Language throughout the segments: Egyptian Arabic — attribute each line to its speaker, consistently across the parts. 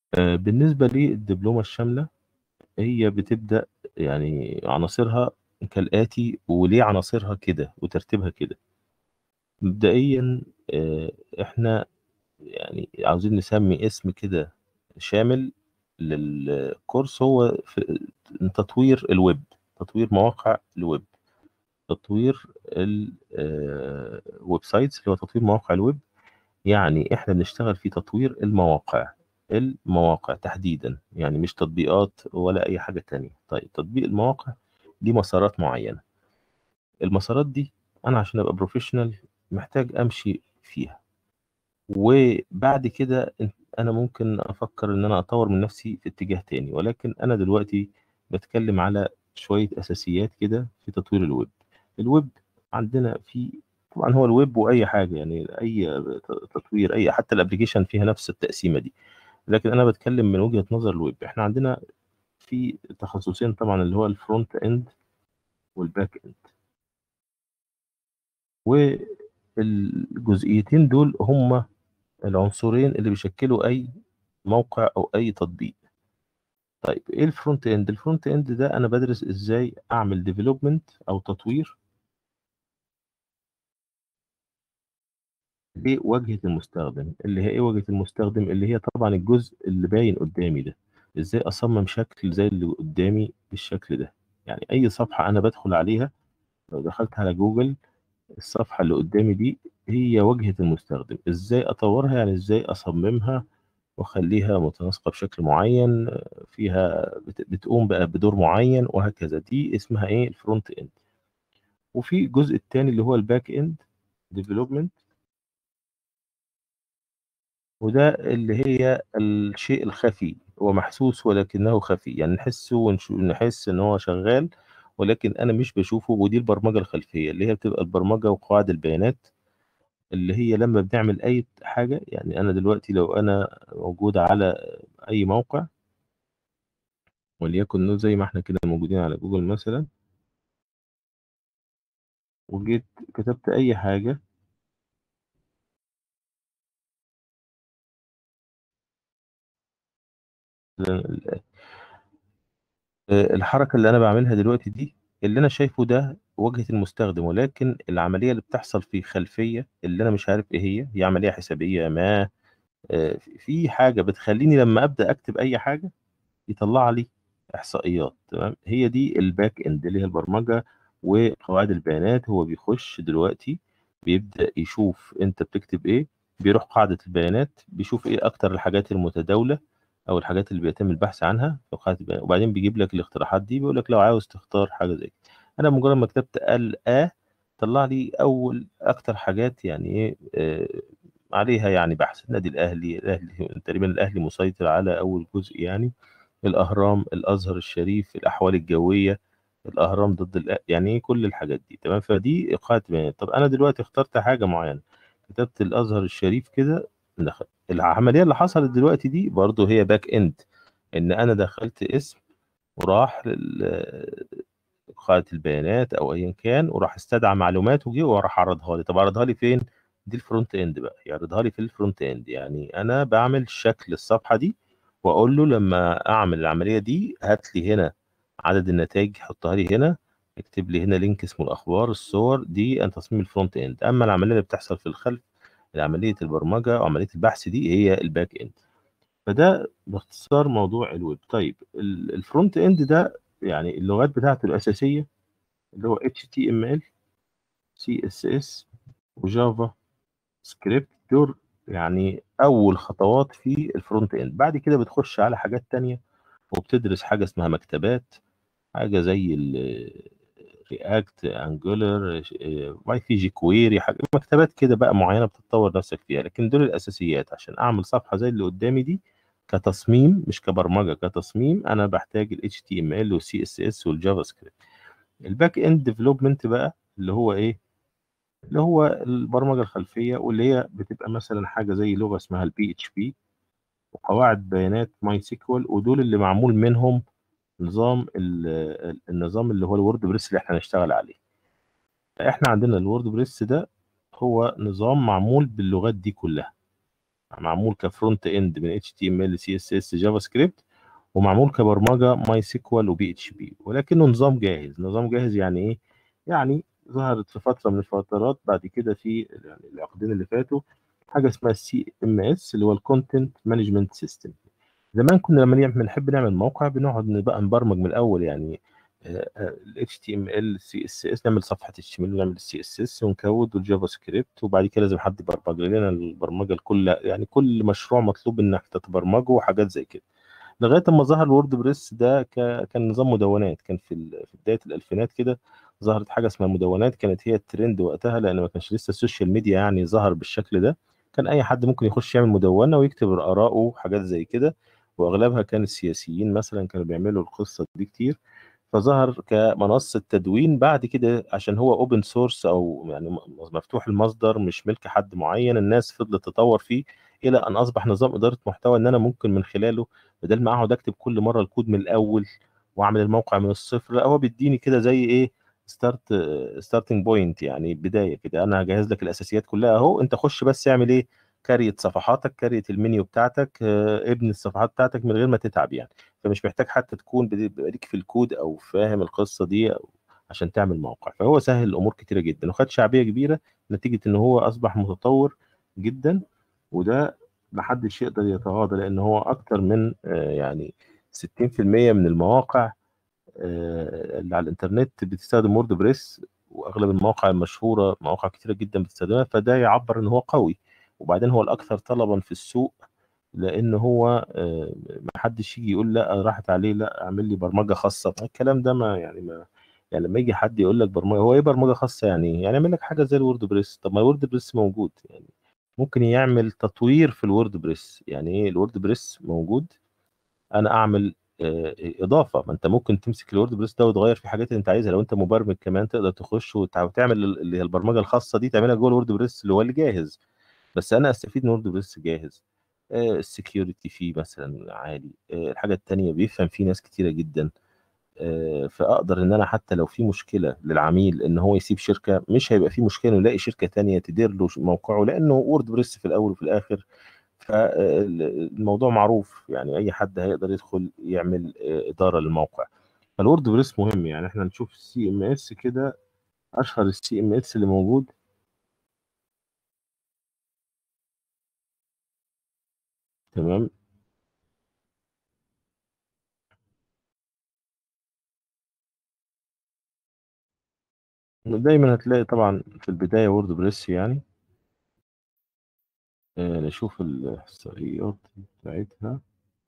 Speaker 1: آآ بالنسبة للدبلومة الشاملة، هي بتبدأ يعني عناصرها كالآتي، وليه عناصرها كده وترتيبها كده. مبدئيًا آآ إحنا يعني عاوزين نسمّي اسم كده شامل للكورس هو في تطوير الويب، تطوير مواقع الويب، تطوير ال آآ websites اللي هو تطوير مواقع الويب، يعني إحنا بنشتغل في تطوير المواقع، المواقع تحديدًا، يعني مش تطبيقات ولا أي حاجة تانية. طيب تطبيق المواقع ليه مسارات معيّنة. المسارات دي أنا عشان أبقى professional محتاج أمشي فيها. وبعد كده أن أنا ممكن أفكّر إن أنا أطوّر من نفسي في اتجاه تاني، ولكن أنا دلوقتي باتكلم على شوية أساسيات كده في تطوير الويب. الويب عندنا فيه طبعًا هو الويب وأي حاجة يعني أي ت تطوير أي حتى الapplication فيها نفس التقسيمة دي، لكن أنا باتكلم من وجهة نظر الويب. إحنا عندنا في تخصصين طبعًا اللي هو الfront end والback end. والجزئيتين دول هم العنصرين اللي بيشكلوا أي موقع أو أي تطبيق. طيب إيه الfront end؟ الfront end ده أنا بادرس إزاي أعمل development أو تطوير لواجهة المستخدم، اللي هي إيه واجهة المستخدم؟ اللي هي طبعًا الجزء اللي باين قدّامي ده، إزاي أصمم شكل زي اللي قدّامي بالشكل ده. يعني أي صفحة أنا بادخل عليها لو دخلت على جوجل، الصفحة اللي قدّامي دي هي واجهة المستخدم، إزاي أطوّرها؟ يعني إزاي أصممها وأخلّيها متناسقة بشكل معيّن، فيها بت بتقوم بقى بدور معيّن وهكذا، دي اسمها إيه الfront end. وفي الجزء التاني اللي هو الback end development. وده اللي هي الشيء الخفي، هو محسوس ولكنه خفي، يعني نحسه ونش نحس إن هو شغال، ولكن أنا مش باشوفه، ودي البرمجة الخلفية، اللي هي بتبقى البرمجة وقواعد البيانات، اللي هي لمّا بنعمل أي حاجة يعني أنا دلوقتي لو أنا موجود على أي موقع وليكن ن زي ما إحنا كده موجودين على جوجل مثلًا وجيت كتبت أي حاجة ال آآ الحركة اللي أنا باعملها دلوقتي دي، اللي أنا شايفه ده واجهة المستخدم، ولكن العملية اللي بتحصل في خلفية اللي أنا مش عارف إيه هي، هي عملية حسابية ما، آآ في حاجة بتخلّيني لمّا أبدأ أكتب أي حاجة، يطلّع لي إحصائيات تمام، هي دي الback end اللي هي البرمجة وقواعد البيانات، هو بيخش دلوقتي بيبدأ يشوف أنت بتكتب إيه، بيروح قاعدة البيانات، بيشوف إيه أكتر الحاجات المتداولة أو الحاجات اللي بيتم البحث عنها في قاعدة البيانات، وبعدين بيجيب لك الاقتراحات دي، بيقول لك لو عاوز تختار حاجة زي كده. أنا بمجرد ما كتبت ال آ طلّع لي أول أكتر حاجات يعني إيه، آآ عليها يعني بحث، النادي الأهلي، الأهلي تقريبًا الأهلي مسيطر على أول جزء يعني، الأهرام، الأزهر الشريف، الأحوال الجوية، الأهرام ضد الأ يعني إيه كل الحاجات دي تمام، فدي قاعدة بيانات. طب أنا دلوقتي اخترت حاجة معيّنة، كتبت الأزهر الشريف كده دخل. العملية اللي حصلت دلوقتي دي برضه هي back end إن أنا دخلت اسم وراح ل قاعدة البيانات أو أيًا كان، وراح استدعى معلومات وجه وراح عرضها لي، طب عرضها لي فين؟ دي الfront end بقى، يعرضها لي في الfront end، يعني أنا باعمل شكل الصفحة دي وأقول له لمّا أعمل العملية دي هات لي هنا عدد النتايج حُطّها لي هنا، اكتب لي هنا link اسمه الأخبار، الصور، دي أن تصميم الfront end. أمّا العملية اللي بتحصل في الخلف، عملية البرمجة وعملية البحث دي هي الback end. فده باختصار موضوع الويب. طيب ال الfront end ده يعني اللغات بتاعته الأساسية اللي هو HTML، CSS وJava script دول يعني أول خطوات في الfront end. بعد كده بتخش على حاجات تانية وبتدرس حاجة اسمها مكتبات، حاجة زي ال react، angular، ش YCG query حاجة مكتبات كده بقى معيّنة بتطوّر نفسك فيها، لكن دول الأساسيات. عشان أعمل صفحة زي اللي قدّامي دي كتصميم مش كبرمجة، كتصميم أنا باحتاج الHTML والCSS والJavaScript. الback end development بقى اللي هو إيه، اللي هو البرمجة الخلفية واللي هي بتبقى مثلًا حاجة زي لغة اسمها الPHP وقواعد بيانات MySQL ودول اللي معمول منهم نظام ال ال النظام اللي هو الWordPress اللي إحنا هنشتغل عليه. فإحنا عندنا الWordPress ده هو نظام معمول باللغات دي كلّها. معمول كفرونت اند من HTML CSS جافا سكريبت ومعمول كبرمجه ماي سيكوال وبي اتش بي ولكنه نظام جاهز نظام جاهز يعني ايه يعني ظهرت في فتره من الفترات بعد كده في يعني العقدين اللي فاتوا حاجه اسمها السي ام اس اللي هو الكونتنت مانجمنت سيستم زمان كنا لما نعمل بنحب نعمل موقع بنقعد بقى نبرمج من الاول يعني ال HTML CSS نعمل صفحه HTML ونعمل CSS ونكود والجافا سكريبت وبعد كده لازم حد يبرمج لنا البرمجه الكل يعني كل مشروع مطلوب انك تتبرمجه وحاجات زي كده لغايه اما ظهر الورد بريس ده ك... كان نظام مدونات كان في ال... في بدايه الالفينات كده ظهرت حاجه اسمها مدونات كانت هي الترند وقتها لان ما كانش لسه السوشيال ميديا يعني ظهر بالشكل ده كان اي حد ممكن يخش يعمل مدونه ويكتب اراءه وحاجات زي كده واغلبها كان السياسيين مثلا كانوا بيعملوا القصه دي كتير فظهر كمنصه تدوين بعد كده عشان هو اوبن سورس او يعني مفتوح المصدر مش ملك حد معين الناس فضلت تطور فيه الى ان اصبح نظام اداره محتوى ان انا ممكن من خلاله بدل ما اقعد اكتب كل مره الكود من الاول واعمل الموقع من الصفر لا هو بيديني كده زي ايه ستارت ستارتنج بوينت يعني بدايه كده انا هجهز لك الاساسيات كلها اهو انت خش بس اعمل ايه كاريت صفحاتك كاريت المنيو بتاعتك ابن الصفحات بتاعتك من غير ما تتعب يعني فمش محتاج حتى تكون ليك في الكود او فاهم القصه دي أو عشان تعمل موقع فهو سهل الامور كتيره جدا وخد شعبيه كبيره نتيجه ان هو اصبح متطور جدا وده محدش يقدر يتغاضى لان هو اكتر من يعني 60% من المواقع اللي على الانترنت بتستخدم وورد بريس واغلب المواقع المشهوره مواقع كتيره جدا بتستخدمها فده يعبر ان هو قوي وبعدين هو الاكثر طلبا في السوق لان هو ما حدش يجي يقول لا راحت عليه لا اعمل لي برمجه خاصه الكلام ده ما يعني ما يعني لما يجي حد يقول لك برمجه هو ايه برمجه خاصه يعني يعني يعمل لك حاجه زي الوورد بريس طب ما الوورد بريس موجود يعني ممكن يعمل تطوير في الوورد بريس يعني ايه الوورد بريس موجود انا اعمل اضافه ما انت ممكن تمسك الوورد بريس ده وتغير في حاجات اللي انت عايزها لو انت مبرمج كمان تقدر تخش وتعمل اللي هي البرمجه الخاصه دي تعملها جوه الوورد بريس اللي هو اللي جاهز بس انا استفيد من وورد بريس جاهز السكيورتي فيه مثلا عالي الحاجه التانية بيفهم فيه ناس كتيره جدا فاقدر ان انا حتى لو في مشكله للعميل ان هو يسيب شركه مش هيبقى في مشكله انه يلاقي شركه تانية تدير له موقعه لانه وورد بريس في الاول وفي الاخر فالموضوع معروف يعني اي حد هيقدر يدخل يعمل اداره للموقع فالوورد بريس مهم يعني احنا نشوف السي ام اس كده اشهر السي ام اس اللي موجود تمام دايما هتلاقي طبعا في البداية وورد بريس يعني آه نشوف الإحصائيات بتاعتها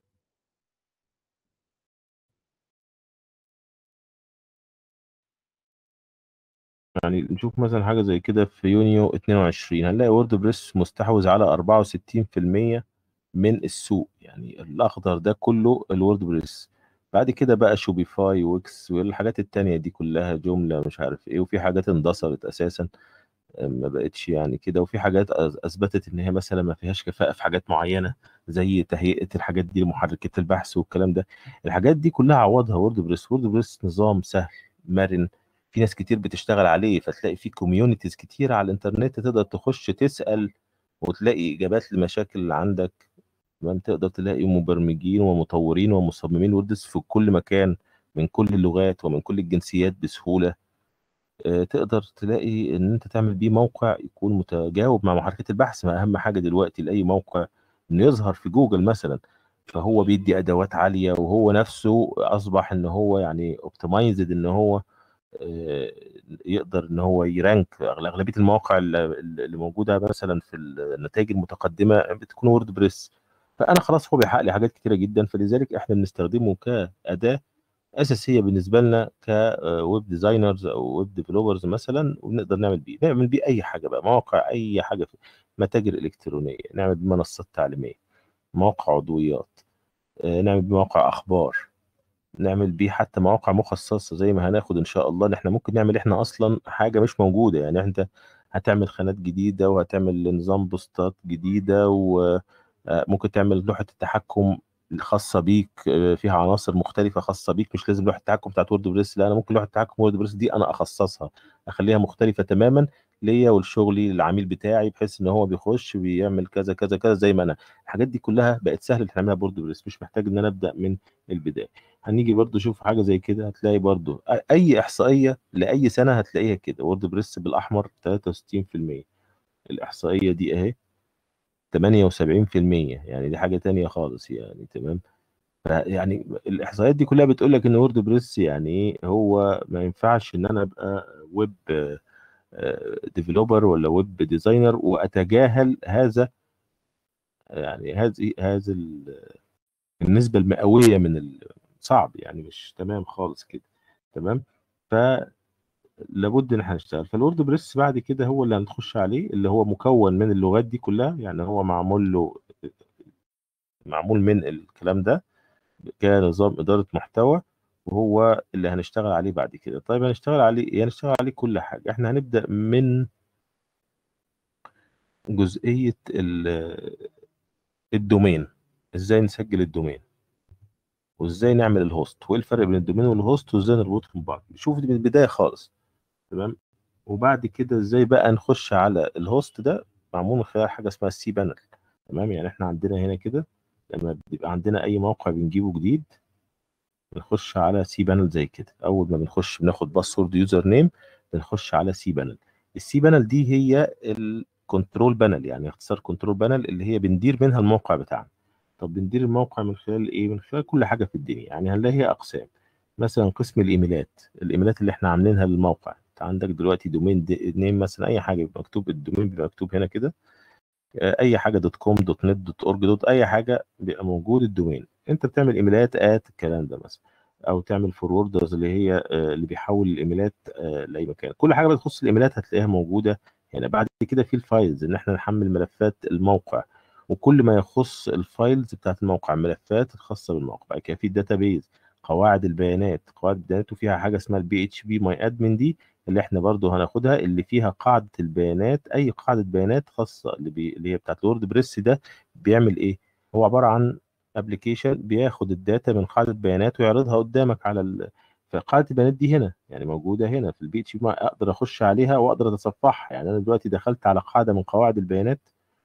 Speaker 1: يعني نشوف مثلا حاجة زي كده في يونيو 22 هنلاقي وورد بريس مستحوذ على 64% من السوق يعني الأخضر ده كله الوورد بريس بعد كده بقى شوبيفاي ويكس والحاجات التانية دي كلها جملة مش عارف ايه وفي حاجات اندثرت اساسا ما بقتش يعني كده وفي حاجات اثبتت ان هي مثلا ما فيهاش كفاءة في حاجات معينة زي تهيئة الحاجات دي لمحركات البحث والكلام ده الحاجات دي كلها عوضها وورد بريس وورد بريس نظام سهل مرن في ناس كتير بتشتغل عليه فتلاقي في كوميونيتيز كتير على الانترنت تقدر تخش تسأل وتلاقي اجابات لمشاكل اللي عندك كمان تقدر تلاقي مبرمجين ومطورين ومصممين ووردس في كل مكان من كل اللغات ومن كل الجنسيات بسهولة تقدر تلاقي ان انت تعمل بيه موقع يكون متجاوب مع محركات البحث ما اهم حاجة دلوقتي لأي موقع انه يظهر في جوجل مثلا فهو بيدي ادوات عالية وهو نفسه اصبح ان هو يعني اوبتمايزد ان هو يقدر ان هو يرانك اغلبيه المواقع اللي موجوده مثلا في النتائج المتقدمه بتكون وورد بريس فانا خلاص هو بيحقق لي حاجات كتيره جدا فلذلك احنا بنستخدمه كاداه اساسيه بالنسبه لنا كويب ديزاينرز او ويب ديفلوبرز مثلا وبنقدر نعمل بيه نعمل بيه اي حاجه بقى مواقع اي حاجه في متاجر الكترونيه نعمل بيه منصات تعليميه مواقع عضويات نعمل بيه مواقع اخبار نعمل بيه حتى مواقع مخصصه زي ما هناخد ان شاء الله ان احنا ممكن نعمل احنا اصلا حاجه مش موجوده يعني انت هتعمل خانات جديده وهتعمل نظام بوستات جديده وممكن تعمل لوحه التحكم الخاصه بيك فيها عناصر مختلفه خاصه بيك مش لازم لوحه التحكم بتاعت وورد بريس لا انا ممكن لوحه التحكم وورد بريس دي انا اخصصها اخليها مختلفه تماما ليا ولشغلي للعميل بتاعي بحيث ان هو بيخش بيعمل كذا كذا كذا زي ما انا الحاجات دي كلها بقت سهله تعملها بورد بريس مش محتاج ان انا ابدا من البدايه هنيجي برضو نشوف حاجه زي كده هتلاقي برضو اي احصائيه لاي سنه هتلاقيها كده وورد بريس بالاحمر 63% الاحصائيه دي اهي 78% يعني دي حاجه تانية خالص يعني تمام فيعني الاحصائيات دي كلها بتقول لك ان وورد بريس يعني ايه هو ما ينفعش ان انا ابقى ويب ديفلوبر ولا ويب ديزاينر واتجاهل هذا يعني هذه هذا النسبه المئويه من صعب يعني مش تمام خالص كده تمام ف لابد ان احنا نشتغل فالورد بريس بعد كده هو اللي هنخش عليه اللي هو مكون من اللغات دي كلها يعني هو معمول له معمول من الكلام ده كنظام اداره محتوى وهو اللي هنشتغل عليه بعد كده طيب هنشتغل عليه هنشتغل عليه كل حاجه احنا هنبدا من جزئيه الدومين ازاي نسجل الدومين وازاي نعمل الهوست وايه الفرق بين الدومين والهوست وازاي نربطهم ببعض نشوف دي من البدايه خالص تمام وبعد كده ازاي بقى نخش على الهوست ده معمول من خلال حاجه اسمها السي بانل تمام يعني احنا عندنا هنا كده لما بيبقى عندنا اي موقع بنجيبه جديد بنخش على سي بانل زي كده اول ما بنخش بناخد باسورد يوزر نيم بنخش على سي بانل السي بانل دي هي الكنترول بانل يعني اختصار كنترول بانل اللي هي بندير منها الموقع بتاعنا طب بندير الموقع من خلال ايه من خلال كل حاجه في الدنيا يعني هنلاقي هي اقسام مثلا قسم الايميلات الايميلات اللي احنا عاملينها للموقع انت عندك دلوقتي دومين نيم مثلا اي حاجه بيبقى مكتوب الدومين بيبقى مكتوب هنا كده اي حاجه دوت كوم دوت نت دوت اورج دوت اي حاجه بيبقى موجود الدومين انت بتعمل ايميلات ات الكلام ده مثلا او تعمل فوروردرز اللي هي اللي بيحول الايميلات لاي مكان كل حاجه بتخص الايميلات هتلاقيها موجوده هنا بعد كده في الفايلز ان احنا نحمل ملفات الموقع وكل ما يخص الفايلز بتاعت الموقع الملفات الخاصه بالموقع بعد كده في الداتابيز قواعد البيانات قواعد البيانات وفيها حاجه اسمها البي اتش بي ماي ادمن دي اللي احنا برضو هناخدها اللي فيها قاعده البيانات اي قاعده بيانات خاصه اللي, بي... اللي هي بتاعت الورد بريس ده بيعمل ايه هو عباره عن ابلكيشن بياخد الداتا من قاعده بيانات ويعرضها قدامك على ال... فقاعده البيانات دي هنا يعني موجوده هنا في البي اتش بي اقدر اخش عليها واقدر اتصفحها يعني انا دلوقتي دخلت على قاعده من قواعد البيانات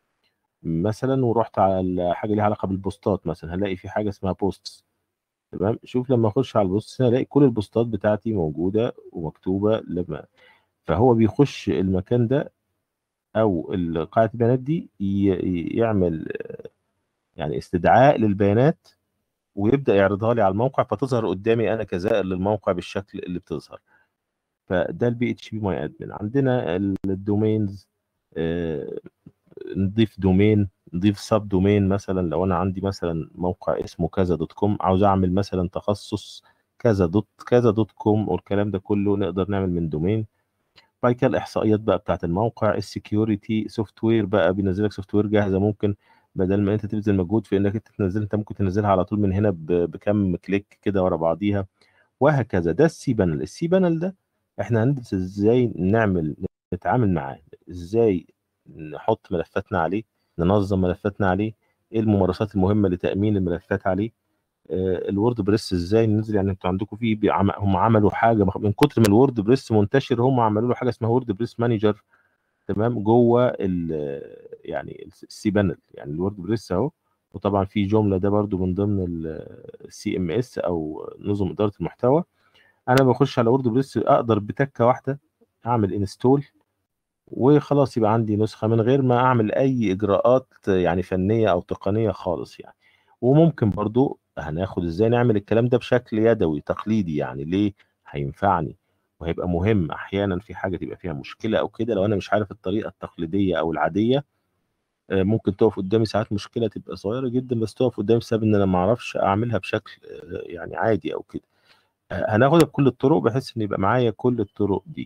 Speaker 1: مثلا ورحت على حاجه ليها علاقه بالبوستات مثلا هلاقي في حاجه اسمها بوستس تمام شوف لما اخش على البوست هنا الاقي كل البوستات بتاعتي موجوده ومكتوبه لما فهو بيخش المكان ده او قاعده البيانات دي يعمل يعني استدعاء للبيانات ويبدا يعرضها لي على الموقع فتظهر قدامي انا كزائر للموقع بالشكل اللي بتظهر فده البي اتش بي ماي ادمن عندنا الدومينز آه نضيف دومين نضيف سب دومين مثلا لو انا عندي مثلا موقع اسمه كذا دوت كوم عاوز اعمل مثلا تخصص كذا دوت كذا دوت كوم والكلام ده كله نقدر نعمل من دومين بعد كده الاحصائيات بقى بتاعت الموقع السكيورتي سوفت وير بقى بينزل لك سوفت وير جاهزه ممكن بدل ما انت تبذل مجهود في انك انت تنزل انت ممكن تنزلها على طول من هنا بكم كليك كده ورا بعضيها وهكذا ده السي بانل السي بانل ده احنا هندرس ازاي نعمل نتعامل معاه ازاي نحط ملفاتنا عليه ننظم ملفاتنا عليه ايه الممارسات المهمه لتامين الملفات عليه آه الوورد بريس ازاي ننزل يعني انتوا عندكم في هم عملوا حاجه من كتر ما الوورد بريس منتشر هم عملوا له حاجه اسمها وورد بريس مانجر تمام جوه ال يعني السي بانل يعني الوورد بريس اهو وطبعا في جمله ده برده من ضمن السي ام اس او نظم اداره المحتوى انا بخش على وورد بريس اقدر بتكه واحده اعمل انستول وخلاص يبقى عندي نسخة من غير ما أعمل أي إجراءات يعني فنية أو تقنية خالص يعني وممكن برضو هناخد إزاي نعمل الكلام ده بشكل يدوي تقليدي يعني ليه هينفعني وهيبقى مهم أحيانا في حاجة تبقى فيها مشكلة أو كده لو أنا مش عارف الطريقة التقليدية أو العادية ممكن تقف قدامي ساعات مشكلة تبقى صغيرة جدا بس تقف قدامي بسبب إن أنا ما أعرفش أعملها بشكل يعني عادي أو كده هناخدها بكل الطرق بحيث إن يبقى معايا كل الطرق دي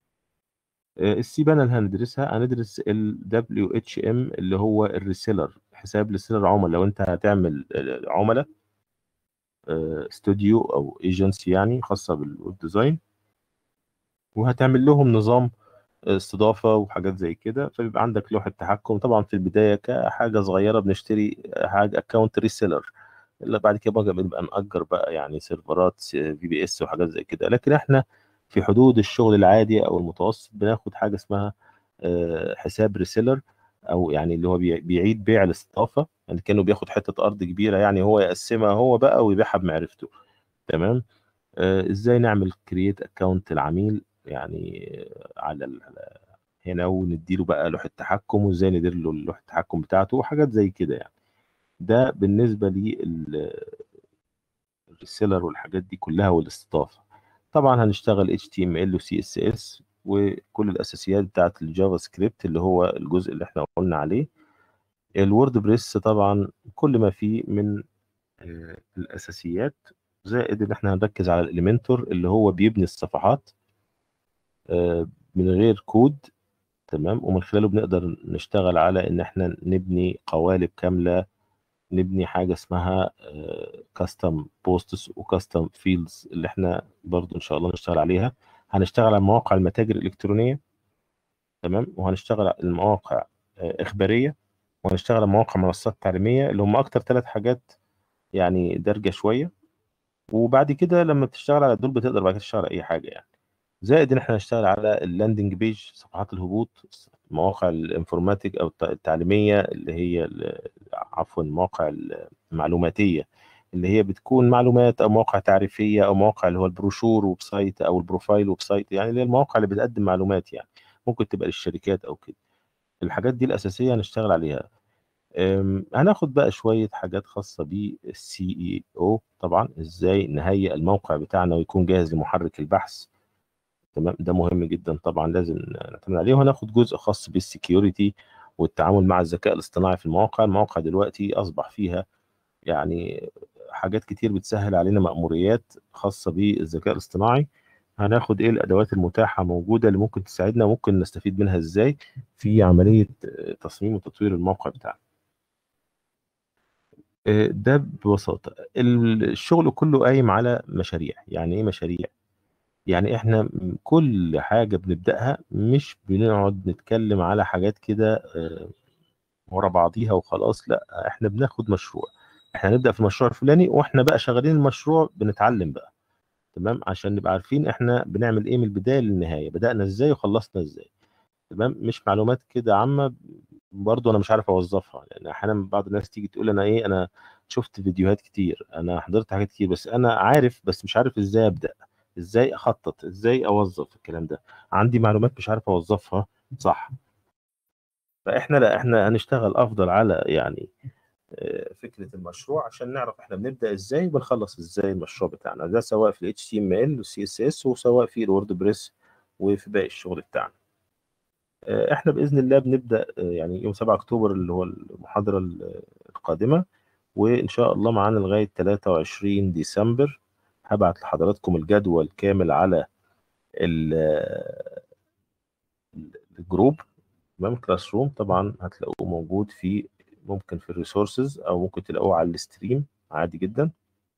Speaker 1: السي بانل هندرسها هندرس ال WHM اللي هو الريسيلر حساب للسيلر عملاء لو انت هتعمل عملاء استوديو او ايجنسي يعني خاصه بالويب ديزاين وهتعمل لهم نظام استضافه وحاجات زي كده فبيبقى عندك لوحه تحكم طبعا في البدايه كحاجه صغيره بنشتري حاجه اكونت ريسيلر اللي بعد كده بقى بنبقى نأجر بقى يعني سيرفرات في بي اس وحاجات زي كده لكن احنا في حدود الشغل العادي او المتوسط بناخد حاجه اسمها آه، حساب ريسيلر او يعني اللي هو بي- بيعيد بيع الاستضافه يعني كانه بياخد حته ارض كبيره يعني هو يقسمها هو بقى ويبيعها بمعرفته تمام آه، ازاي نعمل كرييت اكونت العميل يعني آه، على ال- على هنا ونديله بقى لوحه تحكم وازاي ندير له لوحه التحكم بتاعته وحاجات زي كده يعني ده بالنسبه للسيلر والحاجات دي كلها والاستضافه طبعا هنشتغل HTML و CSS وكل الاساسيات بتاعت الجافا سكريبت اللي هو الجزء اللي احنا قلنا عليه الوورد بريس طبعا كل ما فيه من آه، الاساسيات زائد ان احنا هنركز على الاليمنتور اللي هو بيبني الصفحات آه، من غير كود تمام ومن خلاله بنقدر نشتغل على ان احنا نبني قوالب كامله نبني حاجه اسمها كاستم بوستس وكاستم فيلدز اللي احنا برضو ان شاء الله نشتغل عليها هنشتغل على مواقع المتاجر الالكترونيه تمام وهنشتغل على المواقع آه، اخباريه وهنشتغل على مواقع منصات تعليميه اللي هم اكتر ثلاث حاجات يعني دارجه شويه وبعد كده لما بتشتغل على دول بتقدر بعد كده تشتغل على اي حاجه يعني زائد ان احنا نشتغل على اللاندنج بيج صفحات الهبوط مواقع الانفورماتيك او الت- التعليميه اللي هي ال- عفوا المواقع المعلوماتيه اللي هي بتكون معلومات او مواقع تعريفيه او مواقع اللي هو البروشور ويب سايت او البروفايل ويب سايت يعني اللي هي المواقع اللي بتقدم معلومات يعني ممكن تبقى للشركات او كده الحاجات دي الاساسيه هنشتغل عليها أم، هناخد بقى شويه حاجات خاصه بالسي اي او طبعا ازاي نهيئ الموقع بتاعنا ويكون جاهز لمحرك البحث تمام ده مهم جدا طبعا لازم نعتمد عليه وهناخد جزء خاص بالسكيورتي والتعامل مع الذكاء الاصطناعي في المواقع المواقع دلوقتي اصبح فيها يعني حاجات كتير بتسهل علينا مأموريات خاصة بالذكاء الاصطناعي هناخد ايه الادوات المتاحة موجودة اللي ممكن تساعدنا وممكن نستفيد منها ازاي في عملية آه، تصميم وتطوير الموقع بتاعنا آه، ده ببساطة الشغل كله قايم على مشاريع يعني ايه مشاريع يعني احنا م- كل حاجة بنبدأها مش بنقعد نتكلم على حاجات كده آه، ورا بعضيها وخلاص لا احنا بناخد مشروع احنا هنبدأ في المشروع الفلاني واحنا بقى شغالين المشروع بنتعلم بقى تمام عشان نبقى عارفين احنا بنعمل ايه من البداية للنهاية بدأنا ازاي وخلصنا ازاي تمام مش معلومات كده عامة برضو انا مش عارف اوظفها لان احيانا بعض الناس تيجي تقول انا ايه انا شفت فيديوهات كتير انا حضرت حاجات كتير بس انا عارف بس مش عارف ازاي ابدا ازاي اخطط ازاي اوظف الكلام ده عندي معلومات مش عارف اوظفها صح فاحنا لا احنا هنشتغل افضل على يعني آه، فكره المشروع عشان نعرف احنا بنبدا ازاي وبنخلص ازاي المشروع بتاعنا ده سواء في ال HTML وال CSS وسواء في الوورد بريس وفي باقي الشغل بتاعنا آه، احنا باذن الله بنبدا آه، يعني يوم 7 اكتوبر اللي هو المحاضره ال- القادمه وان شاء الله معانا لغايه 23 ديسمبر هبعت لحضراتكم الجدول كامل على ال- الجروب تمام كلاس روم طبعا هتلاقوه موجود في ممكن في الريسورسز او ممكن تلاقوه على الستريم عادي جدا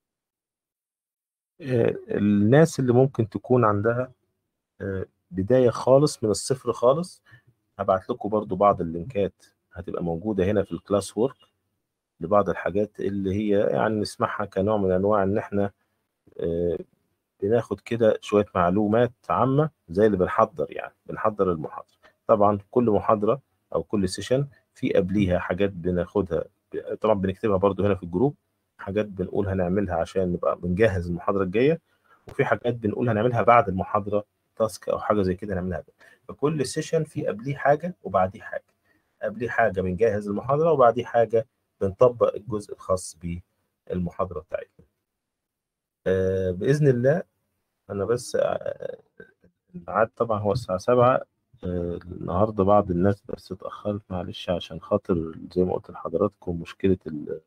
Speaker 1: آه، الناس اللي ممكن تكون عندها آه، بدايه خالص من الصفر خالص هبعت لكم برضو بعض اللينكات هتبقى موجوده هنا في الكلاس وورك لبعض الحاجات اللي هي يعني نسمعها كنوع من انواع ان احنا آه، بناخد كده شويه معلومات عامه زي اللي بنحضر يعني بنحضر المحاضره طبعا كل محاضره او كل سيشن في قبليها حاجات بناخدها ب- طبعا بنكتبها برضو هنا في الجروب حاجات بنقول هنعملها عشان نبقى بنجهز المحاضره الجايه وفي حاجات بنقول هنعملها بعد المحاضره تاسك او حاجه زي كده نعملها فكل سيشن في قبليه حاجه وبعديه حاجه قبليه حاجه بنجهز المحاضره وبعديه حاجه بنطبق الجزء الخاص بالمحاضره بتاعتنا آه، باذن الله انا بس آه، الميعاد طبعا هو الساعه 7 آه، النهارده بعض الناس بس اتاخرت معلش عشان خاطر زي ما قلت لحضراتكم مشكله ال-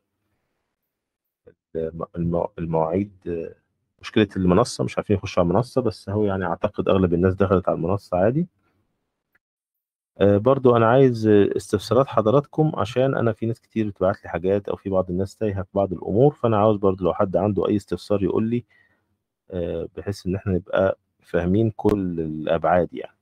Speaker 1: الم- المو- المواعيد آه، مشكله المنصه مش عارفين يخشوا على المنصه بس هو يعني اعتقد اغلب الناس دخلت على المنصه عادي آه، برضو انا عايز آه، استفسارات حضراتكم عشان انا في ناس كتير بتبعت لي حاجات او في بعض الناس تايهه في بعض الامور فانا عاوز برضو لو حد عنده اي استفسار يقول لي آه، بحيث ان احنا نبقى فاهمين كل الابعاد يعني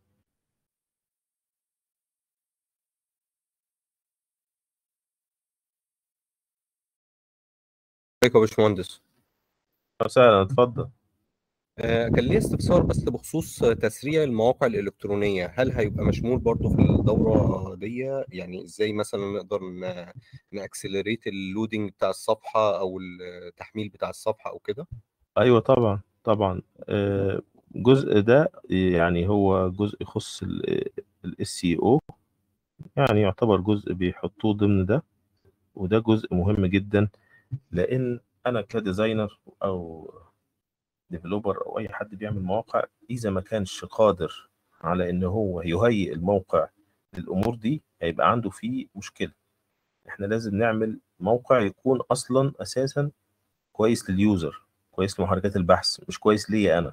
Speaker 2: عليكم يا باشمهندس
Speaker 1: وسهلا اتفضل
Speaker 2: آه، كان لي استفسار بس بخصوص تسريع المواقع الإلكترونية هل هيبقى مشمول برضو في الدورة دي يعني ازاي مثلا نقدر نأكسلريت اللودنج بتاع الصفحة أو التحميل بتاع الصفحة أو كده
Speaker 1: أيوه طبعا طبعا آه، جزء ده يعني هو جزء يخص ال SEO يعني يعتبر جزء بيحطوه ضمن ده وده جزء مهم جدا لأن أنا كديزاينر أو ديفلوبر او اي حد بيعمل مواقع اذا ما كانش قادر على ان هو يهيئ الموقع للامور دي هيبقى عنده فيه مشكله احنا لازم نعمل موقع يكون اصلا اساسا كويس لليوزر كويس لمحركات البحث مش كويس ليا انا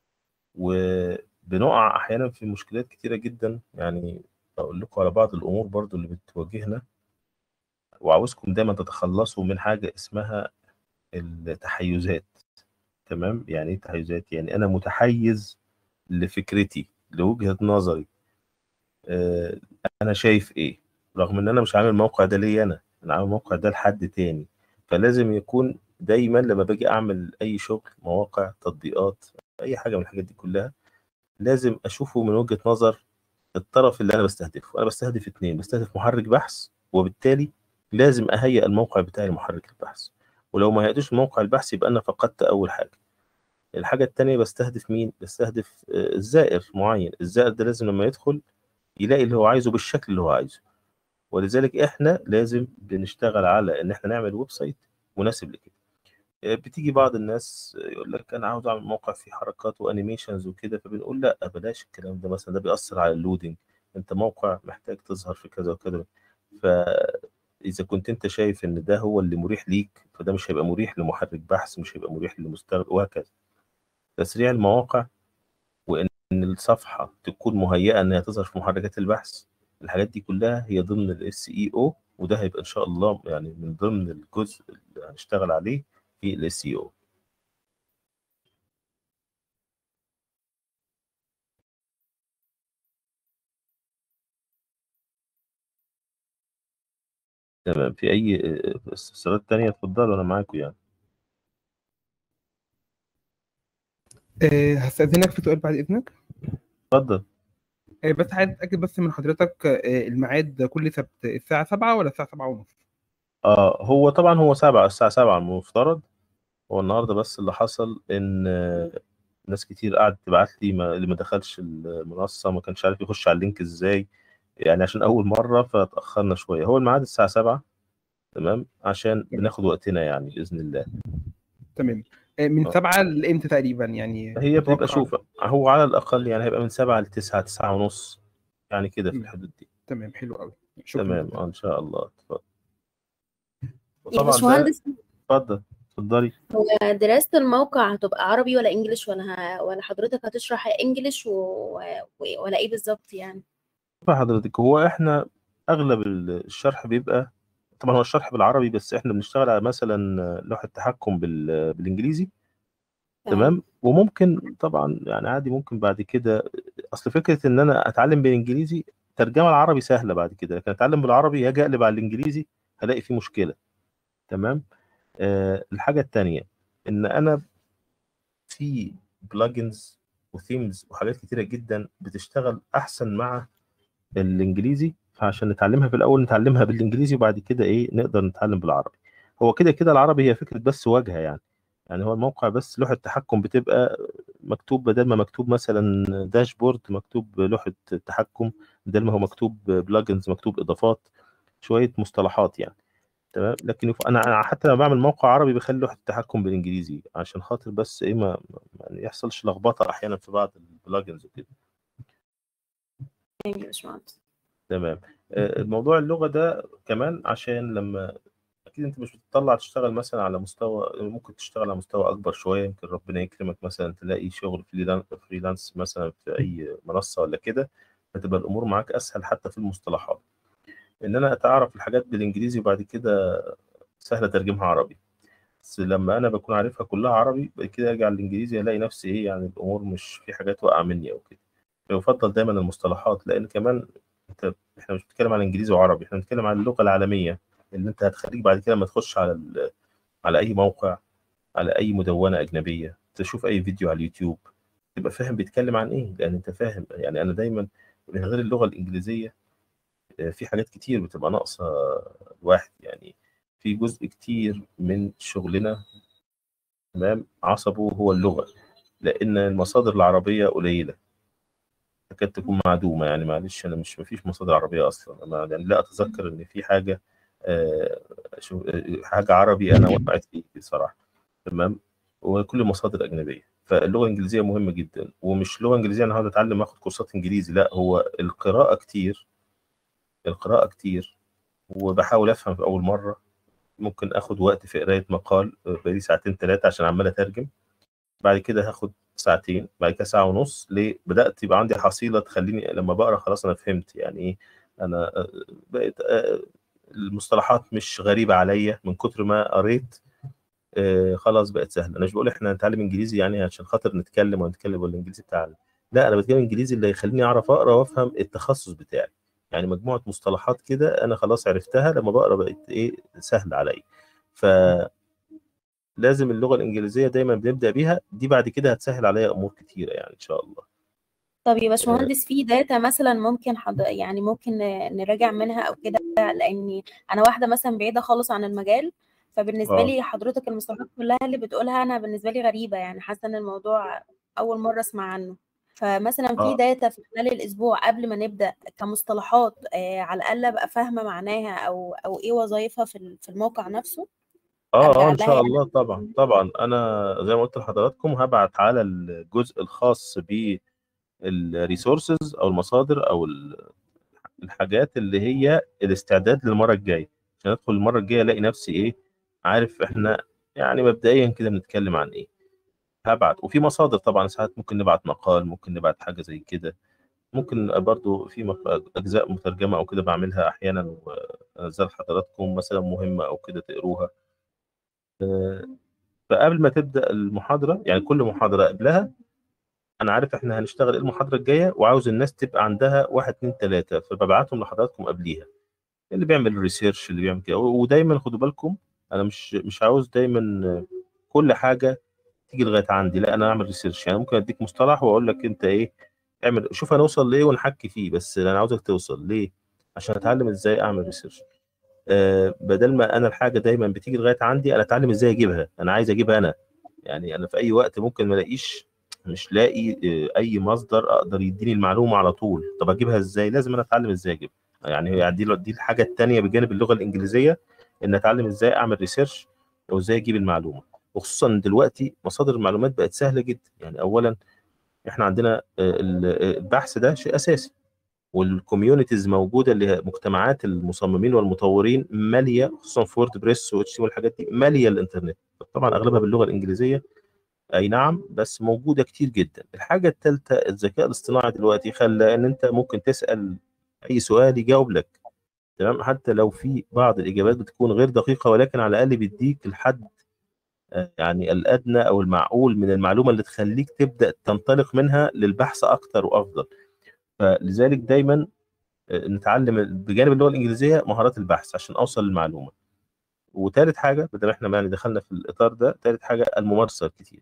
Speaker 1: وبنقع احيانا في مشكلات كتيره جدا يعني اقول لكم على بعض الامور برضو اللي بتواجهنا وعاوزكم دايما تتخلصوا من حاجه اسمها التحيزات تمام يعني ايه تحيزات يعني انا متحيز لفكرتي لوجهة نظري آه انا شايف ايه رغم ان انا مش عامل الموقع ده ليا انا انا عامل الموقع ده لحد تاني فلازم يكون دايما لما باجي اعمل اي شغل مواقع تطبيقات اي حاجه من الحاجات دي كلها لازم اشوفه من وجهه نظر الطرف اللي انا بستهدفه انا بستهدف اتنين بستهدف محرك بحث وبالتالي لازم اهيئ الموقع بتاعي لمحرك البحث ولو ما هيئتوش موقع البحث يبقى انا فقدت اول حاجه الحاجه التانية بستهدف مين بستهدف الزائر معين الزائر ده لازم لما يدخل يلاقي اللي هو عايزه بالشكل اللي هو عايزه ولذلك احنا لازم بنشتغل على ان احنا نعمل ويب سايت مناسب لكده بتيجي بعض الناس يقول لك انا عاوز اعمل موقع فيه حركات وانيميشنز وكده فبنقول لا بلاش الكلام ده مثلا ده بيأثر على اللودنج انت موقع محتاج تظهر في كذا وكذا فاذا كنت انت شايف ان ده هو اللي مريح ليك فده مش هيبقى مريح لمحرك بحث مش هيبقى مريح للمستخدم وهكذا تسريع المواقع وان الصفحه تكون مهيئه انها تظهر في محركات البحث الحاجات دي كلها هي ضمن الاس اي او وده هيبقى ان شاء الله يعني من ضمن الجزء اللي هنشتغل عليه في الاس اي او تمام في اي استفسارات تانية اتفضلوا انا معاكم يعني
Speaker 3: أه هستأذنك في سؤال بعد إذنك
Speaker 1: اتفضل
Speaker 3: أه بس عايز أتأكد بس من حضرتك أه الميعاد كل سبت الساعة 7 ولا الساعة 7 ونص؟
Speaker 1: اه هو طبعا هو سبعة الساعة سبعة المفترض هو النهارده بس اللي حصل ان ناس كتير قعدت تبعت لي ما اللي ما دخلش المنصة ما كانش عارف يخش على اللينك ازاي يعني عشان أول مرة فتأخرنا شوية هو الميعاد الساعة سبعة تمام عشان بناخد وقتنا يعني بإذن الله
Speaker 3: تمام من سبعة لإمتى تقريبا يعني
Speaker 1: هي بتبقى شوف هو على الأقل يعني هيبقى من سبعة لتسعة تسعة ونص يعني كده في الحدود دي
Speaker 3: تمام حلو قوي
Speaker 1: تمام آه إن شاء الله اتفضل
Speaker 4: يا باشمهندس
Speaker 1: اتفضل اتفضلي
Speaker 4: هو دراسة الموقع هتبقى عربي ولا انجليش ولا ه... ولا حضرتك هتشرح انجليش و... و... ولا ايه بالظبط يعني؟
Speaker 1: حضرتك هو احنا اغلب الشرح بيبقى طبعا هو الشرح بالعربي بس احنا بنشتغل على مثلا لوحة تحكم بال... بالانجليزي تمام وممكن طبعا يعني عادي ممكن بعد كده اصل فكره ان انا اتعلم بالانجليزي ترجمه العربي سهله بعد كده لكن اتعلم بالعربي هاجي اقلب على الانجليزي هلاقي فيه مشكله تمام آه الحاجه الثانيه ان انا في بلجنز وثيمز وحاجات كتيره جدا بتشتغل احسن مع الانجليزي فعشان نتعلمها في الاول نتعلمها بالانجليزي وبعد كده ايه نقدر نتعلم بالعربي هو كده كده العربي هي فكره بس واجهه يعني يعني هو الموقع بس لوحة تحكم بتبقى مكتوب بدل ما مكتوب مثلا داشبورد مكتوب لوحة تحكم بدل ما هو مكتوب بلجنز مكتوب إضافات شوية مصطلحات يعني تمام لكن أنا حتى لما بعمل موقع عربي بخلي لوحة التحكم بالإنجليزي عشان خاطر بس إيه ما يعني يحصلش لخبطة أحيانا في بعض البلجنز وكده تمام الموضوع اللغة ده كمان عشان لما اكيد انت مش بتطلع تشتغل مثلا على مستوى ممكن تشتغل على مستوى اكبر شويه يمكن ربنا يكرمك مثلا تلاقي شغل فريلانس مثلا في اي منصه ولا كده فتبقى الامور معاك اسهل حتى في المصطلحات ان انا اتعرف الحاجات بالانجليزي وبعد كده سهله ترجمها عربي بس لما انا بكون عارفها كلها عربي بعد كده اجي على الانجليزي الاقي نفسي ايه يعني الامور مش في حاجات واقعه مني او كده فيفضل دايما المصطلحات لان كمان انت احنا مش بنتكلم عن انجليزي وعربي احنا بنتكلم عن اللغه العالميه اللي انت هتخليك بعد كده لما تخش على على اي موقع على اي مدونه اجنبيه تشوف اي فيديو على اليوتيوب تبقى فاهم بيتكلم عن ايه لان انت فاهم يعني انا دايما من غير اللغه الانجليزيه آه، في حاجات كتير بتبقى ناقصه الواحد يعني في جزء كتير من شغلنا تمام عصبه هو اللغه لان المصادر العربيه قليله تكاد تكون معدومه يعني معلش انا مش مفيش مصادر عربيه اصلا انا يعني لا اتذكر ان في حاجه آه، شو- آه، حاجه عربي انا وقعت فيه بصراحه تمام وكل المصادر اجنبيه فاللغه الانجليزيه مهمه جدا ومش لغه انجليزيه انا هقعد اتعلم اخد كورسات انجليزي لا هو القراءه كتير القراءه كتير وبحاول افهم في اول مره ممكن اخد وقت في قرايه مقال آه، بقالي ساعتين ثلاثه عشان عمال اترجم بعد كده هاخد ساعتين بعد كده ساعه ونص ليه بدات يبقى عندي حصيله تخليني لما بقرا خلاص انا فهمت يعني ايه انا آه، بقيت آه، المصطلحات مش غريبه عليا من كتر ما قريت آه، خلاص بقت سهله انا مش بقول احنا نتعلم انجليزي يعني عشان خاطر نتكلم ونتكلم بالانجليزي بتاعنا لا انا بتكلم انجليزي اللي يخليني اعرف اقرا وافهم التخصص بتاعي يعني مجموعه مصطلحات كده انا خلاص عرفتها لما بقرا بقت ايه سهل عليا ف لازم اللغه الانجليزيه دايما بنبدا بيها دي بعد كده هتسهل عليا امور كتيره يعني ان شاء الله
Speaker 4: طب يا باشمهندس في داتا مثلا ممكن حض... يعني ممكن ن- نراجع منها او كده لاني انا واحده مثلا بعيده خالص عن المجال فبالنسبه
Speaker 1: اه
Speaker 4: لي حضرتك المصطلحات كلها اللي بتقولها انا بالنسبه لي غريبه يعني حاسه ان الموضوع اول مره اسمع عنه فمثلا في
Speaker 1: اه
Speaker 4: داتا في خلال الاسبوع قبل ما نبدا كمصطلحات آه على الاقل ابقى فاهمه معناها او او ايه وظايفها في ال- في الموقع نفسه
Speaker 1: اه
Speaker 4: ارجع
Speaker 1: اه ان
Speaker 4: لها
Speaker 1: شاء
Speaker 4: يعني
Speaker 1: الله طبعا طبعا انا زي ما قلت لحضراتكم هبعت على الجزء الخاص بالريسورسز او المصادر او ال- الحاجات اللي هي الاستعداد للمره الجايه عشان ادخل المره الجايه الاقي نفسي ايه عارف احنا يعني مبدئيا كده بنتكلم عن ايه هبعت وفي مصادر طبعا ساعات ممكن نبعت مقال ممكن نبعت حاجه زي كده ممكن برضو في مق- اجزاء مترجمه او كده بعملها احيانا وانزل حضراتكم مثلا مهمه او كده تقروها آه، فقبل ما تبدا المحاضره يعني كل محاضره قبلها انا عارف احنا هنشتغل ايه المحاضره الجايه وعاوز الناس تبقى عندها واحد اتنين تلاته فببعتهم لحضراتكم قبليها اللي بيعمل ريسيرش اللي بيعمل كده ودايما خدوا بالكم انا مش مش عاوز دايما كل حاجه تيجي لغايه عندي لا انا اعمل ريسيرش يعني ممكن اديك مصطلح واقول لك انت ايه اعمل شوف هنوصل لايه ونحكي فيه بس انا عاوزك توصل ليه عشان اتعلم ازاي اعمل ريسيرش آه بدل ما انا الحاجه دايما بتيجي لغايه عندي انا اتعلم ازاي اجيبها انا عايز اجيبها انا يعني انا في اي وقت ممكن ما الاقيش مش لاقي آه، اي مصدر اقدر يديني المعلومه على طول طب اجيبها ازاي لازم انا اتعلم ازاي اجيبها يعني هي دي دي الحاجه الثانيه بجانب اللغه الانجليزيه ان اتعلم ازاي اعمل ريسيرش او ازاي اجيب المعلومه وخصوصا دلوقتي مصادر المعلومات بقت سهله جدا يعني اولا احنا عندنا آه، ال- آه، البحث ده شيء اساسي والكوميونيتيز موجوده اللي هي مجتمعات المصممين والمطورين ماليه خصوصا في وورد بريس واتش والحاجات دي ماليه الانترنت طبعا اغلبها باللغه الانجليزيه اي نعم بس موجوده كتير جدا الحاجه الثالثه الذكاء الاصطناعي دلوقتي خلى ان انت ممكن تسال اي سؤال يجاوب لك تمام حتى لو في بعض الاجابات بتكون غير دقيقه ولكن على الاقل بيديك الحد آه، يعني الادنى او المعقول من المعلومه اللي تخليك تبدا تنطلق منها للبحث اكتر وافضل فلذلك دايما آه، نتعلم بجانب اللغه الانجليزيه مهارات البحث عشان اوصل للمعلومه وثالث حاجه بدل احنا يعني دخلنا في الاطار ده ثالث حاجه الممارسه الكتير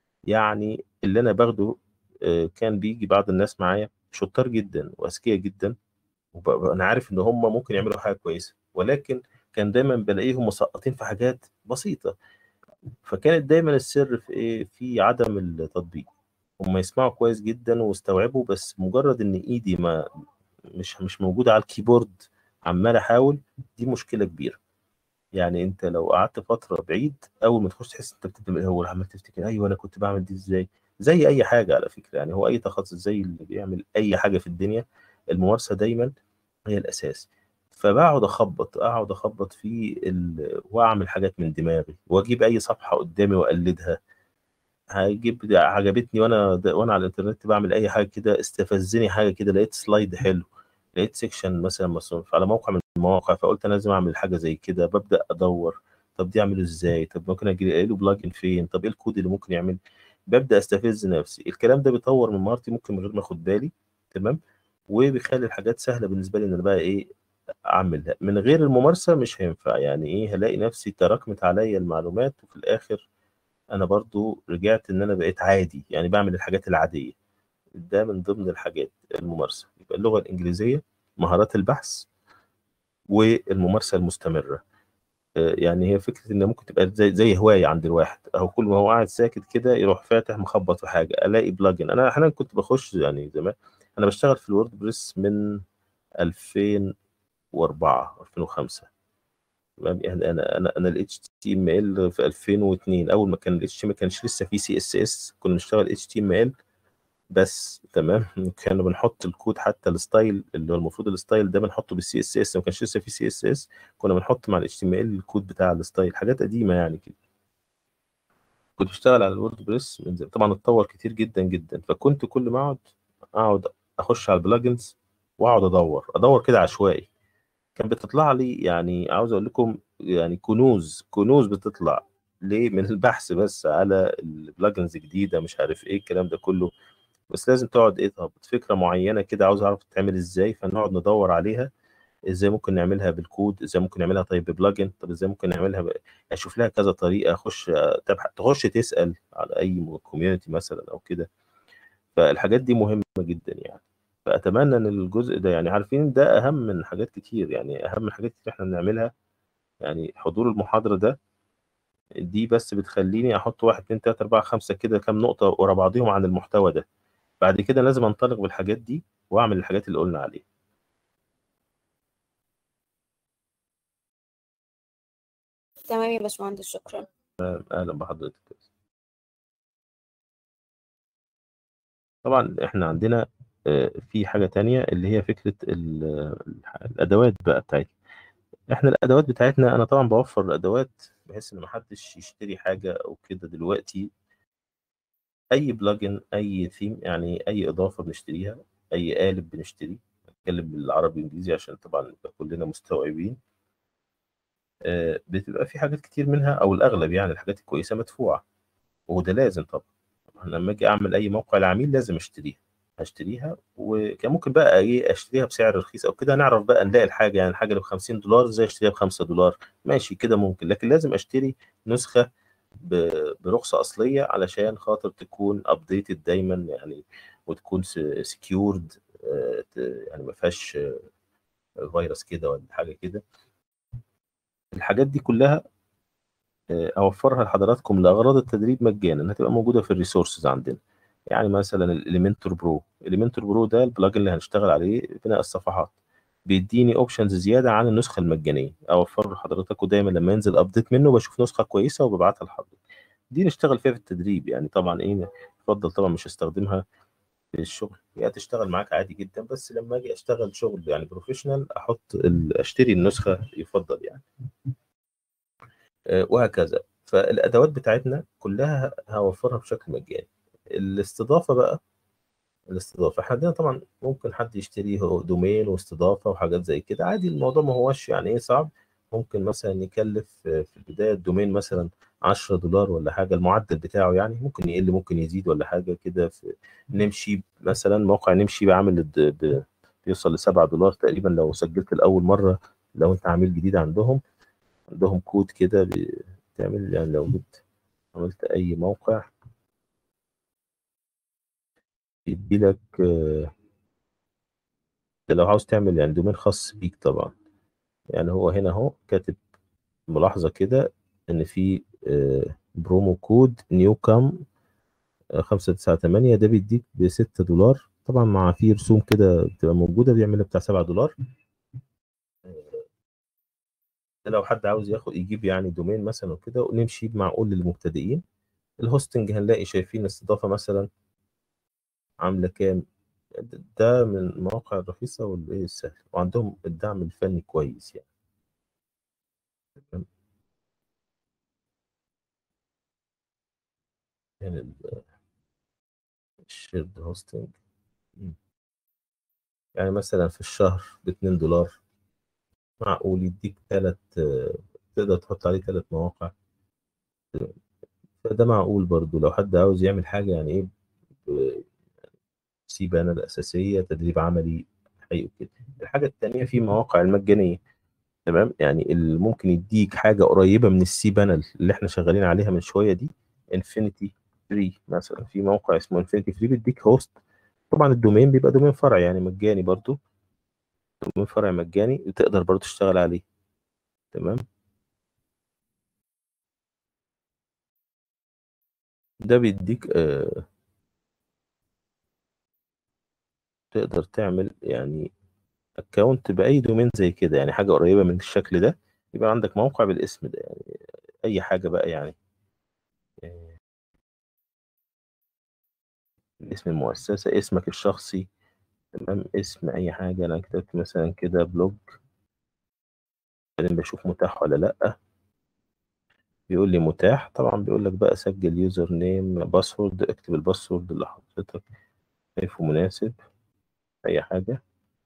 Speaker 1: يعني اللي انا باخده آه، كان بيجي بعض الناس معايا شطار جدا واذكياء جدا وانا عارف ان هم ممكن يعملوا حاجه كويسه ولكن كان دايما بلاقيهم مسقطين في حاجات بسيطه فكانت دايما السر في ايه في عدم التطبيق هم يسمعوا كويس جدا واستوعبوا بس مجرد ان ايدي ما مش مش موجوده على الكيبورد عمال احاول دي مشكله كبيره يعني انت لو قعدت فتره بعيد اول ما تخش تحس انت بتبدا من الاول عمال تفتكر ايوه انا كنت بعمل دي ازاي زي اي حاجه على فكره يعني هو اي تخصص زي اللي بيعمل اي حاجه في الدنيا الممارسه دايما هي الاساس فبقعد اخبط اقعد اخبط في ال... واعمل حاجات من دماغي واجيب اي صفحه قدامي واقلدها هجيب عجبتني وانا وانا على الانترنت بعمل اي حاجه كده استفزني حاجه كده لقيت سلايد حلو لقيت سيكشن مثلا مصروف على موقع من المواقع فقلت انا لازم اعمل حاجه زي كده ببدا ادور طب دي اعمله ازاي طب ممكن اجي له بلجن فين طب ايه الكود اللي ممكن يعمل ببدا استفز نفسي الكلام ده بيطور من مهارتي ممكن من غير ما اخد بالي تمام وبيخلي الحاجات سهله بالنسبه لي ان انا بقى ايه اعملها من غير الممارسه مش هينفع يعني ايه هلاقي نفسي تراكمت عليا المعلومات وفي الاخر انا برضو رجعت ان انا بقيت عادي يعني بعمل الحاجات العاديه ده من ضمن الحاجات الممارسه يبقى اللغه الانجليزيه مهارات البحث والممارسه المستمره آه، يعني هي فكره ان ممكن تبقى زي زي هوايه عند الواحد او كل ما هو قاعد ساكت كده يروح فاتح مخبط في حاجه الاقي بلجن انا احيانا كنت بخش يعني زمان انا بشتغل في الورد بريس من 2004 2005 تمام يعني انا انا انا ال HTML في 2002 اول ما كان ال HTML ما كانش لسه في CSS كنا بنشتغل HTML بس تمام كنا بنحط الكود حتى الستايل اللي هو المفروض الستايل ده بنحطه بالسي اس اس ما كانش لسه في سي اس اس كنا بنحط مع الاتش تي ام ال الكود بتاع الستايل حاجات قديمه يعني كده كنت بشتغل على الورد بريس من زمان طبعا اتطور كتير جدا جدا فكنت كل ما اقعد اقعد اخش على البلجنز واقعد ادور ادور كده عشوائي كان بتطلع لي يعني عاوز اقول لكم يعني كنوز كنوز بتطلع ليه من البحث بس على البلجنز جديده مش عارف ايه الكلام ده كله بس لازم تقعد ايه طب فكره معينه كده عاوز اعرف تتعمل ازاي فنقعد ندور عليها ازاي ممكن نعملها بالكود ازاي ممكن نعملها طيب ببلجن طب ازاي ممكن نعملها ب... اشوف لها كذا طريقه اخش تبحث تخش تسال على اي كوميونتي مثلا او كده فالحاجات دي مهمه جدا يعني فاتمنى ان الجزء ده يعني عارفين ده اهم من حاجات كتير يعني اهم من حاجات كتير احنا بنعملها يعني حضور المحاضره ده دي بس بتخليني احط واحد اتنين تلاته اربعه خمسه كده كام نقطه ورا بعضهم عن المحتوى ده بعد كده لازم انطلق بالحاجات دي واعمل الحاجات اللي قلنا عليها
Speaker 4: تمام يا باشمهندس شكرا
Speaker 1: اهلا بحضرتك طبعا احنا عندنا آه، في حاجة تانية اللي هي فكرة ال- الأدوات بقى بتاعتنا احنا الأدوات بتاعتنا أنا طبعا بوفر الأدوات بحيث إن محدش يشتري حاجة أو كده دلوقتي أي بلجن أي ثيم يعني أي إضافة بنشتريها أي قالب بنشتريه بتكلم بالعربي والإنجليزي عشان طبعا نبقى كلنا مستوعبين آه، بتبقى في حاجات كتير منها أو الأغلب يعني الحاجات الكويسة مدفوعة وده لازم طبعا لما أجي أعمل أي موقع لعميل لازم أشتريها هشتريها وكان ممكن بقى ايه اشتريها بسعر رخيص او كده نعرف بقى نلاقي الحاجه يعني الحاجه اللي ب 50 دولار ازاي اشتريها ب 5 دولار ماشي كده ممكن لكن لازم اشتري نسخه ب- برخصه اصليه علشان خاطر تكون ابديتد دايما يعني وتكون سكيورد يعني ما فيهاش آه، فيروس كده ولا حاجه كده الحاجات دي كلها آه، اوفرها لحضراتكم لاغراض التدريب مجانا هتبقى موجوده في الريسورسز عندنا يعني مثلا الاليمنتور برو الاليمنتور برو ده البلاجن اللي هنشتغل عليه بناء الصفحات بيديني اوبشنز زياده عن النسخه المجانيه اوفر لحضرتك ودايما لما ينزل ابديت منه بشوف نسخه كويسه وببعتها لحضرتك دي نشتغل فيها في التدريب يعني طبعا ايه يفضل طبعا مش هستخدمها في الشغل هي تشتغل معاك عادي جدا بس لما اجي اشتغل شغل يعني بروفيشنال احط ال- اشتري النسخه يفضل يعني آه، وهكذا فالادوات بتاعتنا كلها هوفرها بشكل مجاني الاستضافه بقى الاستضافه احنا عندنا طبعا ممكن حد يشتري هو دومين واستضافه وحاجات زي كده عادي الموضوع ما هوش يعني ايه صعب ممكن مثلا يكلف آه، في البدايه الدومين مثلا 10 دولار ولا حاجه المعدل بتاعه يعني ممكن يقل ممكن يزيد ولا حاجه كده في نمشي مثلا موقع نمشي بعمل الد- ب- بيوصل ل 7 دولار تقريبا لو سجلت لاول مره لو انت عميل جديد عندهم عندهم كود كده بتعمل يعني لو جبت عملت اي موقع يدي لك لو عاوز تعمل يعني دومين خاص بيك طبعا يعني هو هنا اهو كاتب ملاحظة كده ان في آه، برومو كود نيو كام خمسة تسعة تمانية ده بيديك بستة دولار طبعا مع في رسوم كده بتبقى موجودة بيعملها بتاع سبعة دولار ده لو حد عاوز ياخد يجيب يعني دومين مثلا وكده ونمشي بمعقول للمبتدئين الهوستنج هنلاقي شايفين الاستضافة مثلا عاملة كام ده من المواقع الرخيصة والايه السهل وعندهم الدعم الفني كويس يعني تمام؟ يعني الشيرد هوستنج يعني مثلا في الشهر باتنين دولار معقول يديك تلات آه، تقدر تحط عليه تلات مواقع فده معقول برضو لو حد عاوز يعمل حاجة يعني ايه ب- سيبة أنا الأساسية تدريب عملي حقيقي كده الحاجة التانية في مواقع المجانية تمام يعني اللي ممكن يديك حاجة قريبة من السي بانل اللي احنا شغالين عليها من شوية دي انفينيتي فري مثلا في موقع اسمه انفينيتي فري بيديك هوست طبعا الدومين بيبقى دومين فرع يعني مجاني برضو دومين فرع مجاني تقدر برضو تشتغل عليه تمام ده بيديك آه تقدر تعمل يعني اكونت باي دومين زي كده يعني حاجه قريبه من الشكل ده يبقى عندك موقع بالاسم ده يعني اي حاجه بقى يعني آه، اسم المؤسسه اسمك الشخصي تمام اسم اي حاجه انا كتبت مثلا كده بلوج بعدين بشوف متاح ولا لا بيقول لي متاح طبعا بيقول لك بقى سجل يوزر نيم باسورد اكتب الباسورد اللي حضرتك شايفه مناسب اي حاجه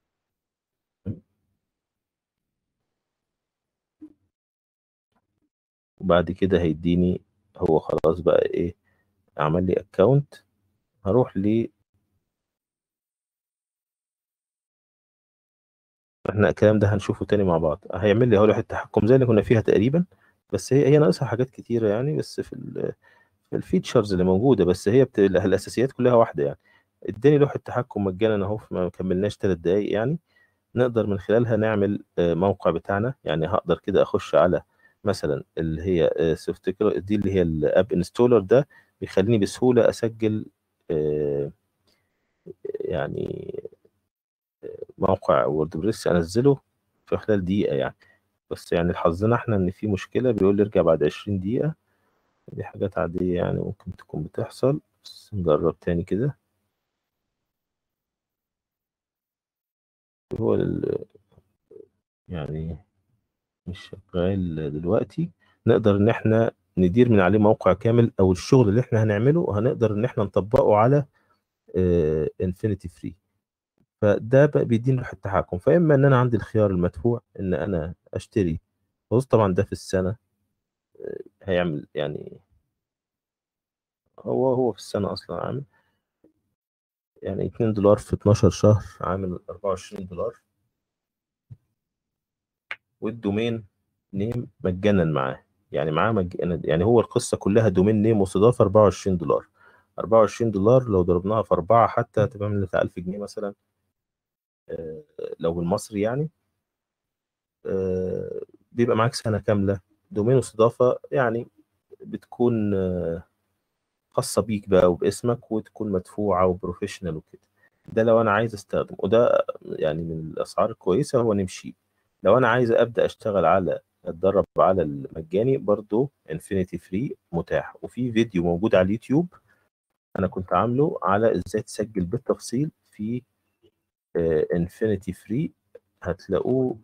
Speaker 1: وبعد كده هيديني هو خلاص بقى ايه عمل لي اكونت هروح ل احنا الكلام ده هنشوفه تاني مع بعض هيعمل لي اهو لوحه تحكم زي اللي كنا فيها تقريبا بس هي هي ناقصها حاجات كتيره يعني بس في ال في الفيتشرز اللي موجوده بس هي بت... الاساسيات كلها واحده يعني اداني لوحه تحكم مجانا اهو ما كملناش ثلاث دقايق يعني نقدر من خلالها نعمل آه، موقع بتاعنا يعني هقدر كده اخش على مثلا اللي هي سوفتكر دي اللي هي الاب انستولر ده بيخليني بسهوله اسجل آه، يعني موقع ووردبريس انزله في خلال دقيقه يعني بس يعني لحظنا احنا ان في مشكله بيقول لي ارجع بعد 20 دقيقه دي حاجات عاديه يعني ممكن تكون بتحصل بس نجرب تاني كده هو ال- يعني مش شغال دلوقتي نقدر ان احنا ندير من عليه موقع كامل او الشغل اللي احنا هنعمله هنقدر ان احنا نطبقه على انفينيتي فري فده بقى بيديني روح التحكم فاما ان انا عندي الخيار المدفوع ان انا اشتري بص طبعا ده في السنه آه، هيعمل يعني هو هو في السنه اصلا عامل يعني 2 دولار في 12 شهر عامل 24 دولار والدومين نيم مجانا معاه يعني معاه مج... يعني هو القصه كلها دومين نيم واستضافه 24 دولار 24 دولار لو ضربناها في أربعة حتى هتبقى من 1000 جنيه مثلا آه، لو بالمصري يعني آه، بيبقى معاك سنة كاملة دومين واستضافة يعني بتكون آه، خاصة بيك بقى وباسمك وتكون مدفوعة وبروفيشنال وكده ده لو أنا عايز أستخدم وده يعني من الأسعار الكويسة هو نمشي لو أنا عايز أبدأ أشتغل على أتدرب على المجاني برضو انفينيتي فري متاح وفي فيديو موجود على اليوتيوب أنا كنت عامله على إزاي تسجل بالتفصيل في انفينيتي فري هتلاقوه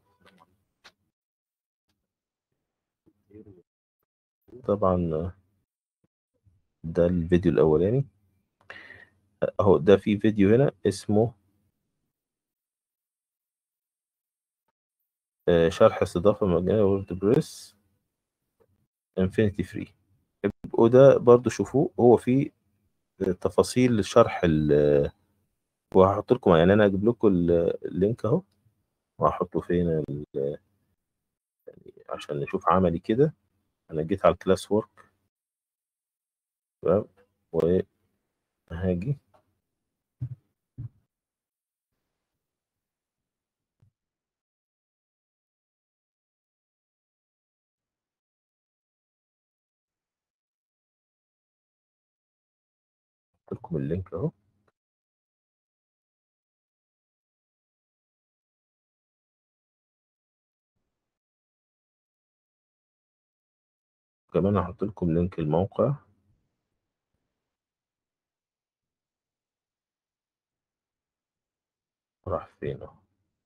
Speaker 1: طبعا ده الفيديو الأولاني اهو ده في فيديو هنا اسمه آه، شرح استضافة مجانية ووردبريس انفينيتي فري ابقوا ده برضو شوفوه هو فيه تفاصيل شرح ال وهحط لكم يعني انا اجيب لكم ال- اللينك اهو وهحطه فين ال- يعني عشان نشوف عملي كده انا جيت على الكلاس وورك تمام وهاجي احط لكم اللينك اهو كمان هحط لكم لينك الموقع راح فين اهو